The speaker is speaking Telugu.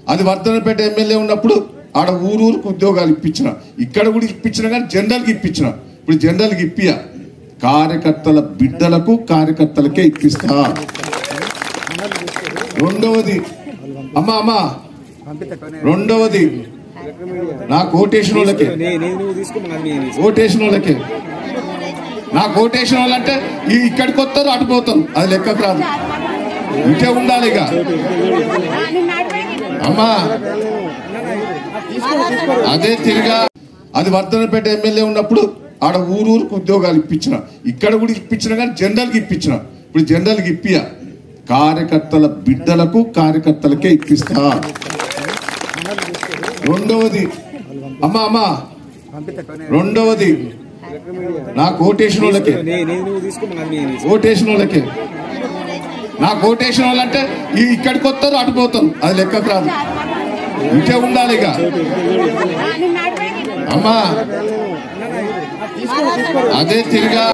అది వర్ధనపేట ఎమ్మెల్యే ఉన్నప్పుడు ఆడ ఊరూరుకు ఉద్యోగాలు ఇప్పించిన ఇక్కడ కూడా ఇప్పించిన కానీ జనరల్కి ఇప్పించిన ఇప్పుడు జనరల్కి ఇప్పియ కార్యకర్తల బిడ్డలకు కార్యకర్తలకే ఇప్పిస్తా రెండవది అమ్మా అమ్మా రెండవది నాకు ఓటేషన్ వాళ్ళకే ఓటేషన్ వాళ్ళకే నాకు ఓటేషన్ వాళ్ళంటే ఈ ఇక్కడికి వస్తారు అటు పోతారు అది లెక్కకు రాదు ఇటే ఉండాలి ఇక అమ్మా అదే తిరిగా అది వర్ధనపేట ఎమ్మెల్యే ఉన్నప్పుడు ఆడ ఊరూరుకు ఉద్యోగాలు ఇప్పించిన ఇక్కడ కూడా ఇప్పించిన కానీ జనరల్కి ఇప్పించిన ఇప్పుడు జనరల్కి ఇప్పియ కార్యకర్తల బిడ్డలకు కార్యకర్తలకే ఇప్పిస్తా రెండవది అమ్మా అమ్మా రెండవది నాకు ఓటేషన్ వాళ్ళకే ఓటేషన్ వాళ్ళకే నాకు ఓటేషన్ వాళ్ళంటే ఈ ఇక్కడికి వస్తారు అటు పోతారు అది లెక్కకు రాదు ఇటే ఉండాలి ఇక అమ్మా అదే తిరిగా